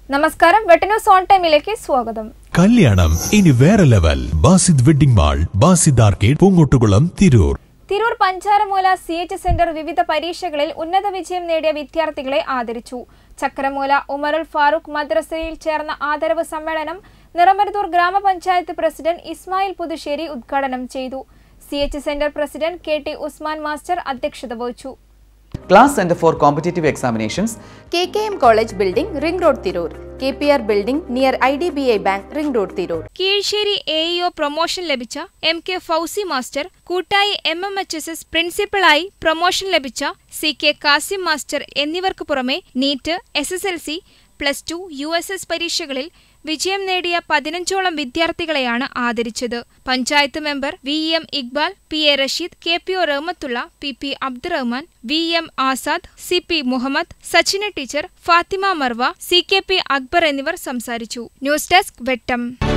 നമസ്കാരം വെട്ടന്യൂസ് ഓൺ ടൈമിലേക്ക് സ്വാഗതം കല്യാണം ഇനി വേറെ level Basid wedding mall Basid arcade Poongottukulam Tirur Tirur Pancharamoola C H centre വിവിധ പരീക്ഷകളിൽ ഉന്നത വിജയം നേടിയ വിദ്യാർത്ഥികളെ ആദരിച്ചു ചക്രമൂല ഉമറുൽ ഫാറൂഖ് മദ്രസയിൽ ചേർന്ന ആദരവ് സമ്മേളനം നിറമരുതൂർ ഗ്രാമപഞ്ചായത്ത് പ്രസിഡന്റ് ഇസ്മായിൽ പുതുശ്ശേരി ഉദ്ഘാടനം ചെയ്തു C H centre president K T Usman master അധ്യക്ഷത വഹിച്ചു Class Center for Competitive Examinations, K K M college building ring road Tirur K P R building near I D B I bank ring road Tirur Keezhissery A EO promotion ലഭിച്ച M K Fousi master Koottayi M M H S S പ്രിൻസിപ്പളായി promotion ലഭിച്ച C K Kasim master എന്നിവർക്ക് പുറമെ NEET S S L C plus two U S S പരീക്ഷകളിൽ വിജയം നേടിയ പതിനഞ്ചോളം വിദ്യാർത്ഥികളെയാണ് ആദരിച്ചത് panchayat member V M Iqbal P A Rasheed K P O Rahmathulla P P Abdurahman V M Azad C P Muhammad Sachina teacher Fathima Marva C K P Akbar എന്നിവർ സംസാരിച്ചു ന്യൂസ് ഡെസ്ക് വെട്ടം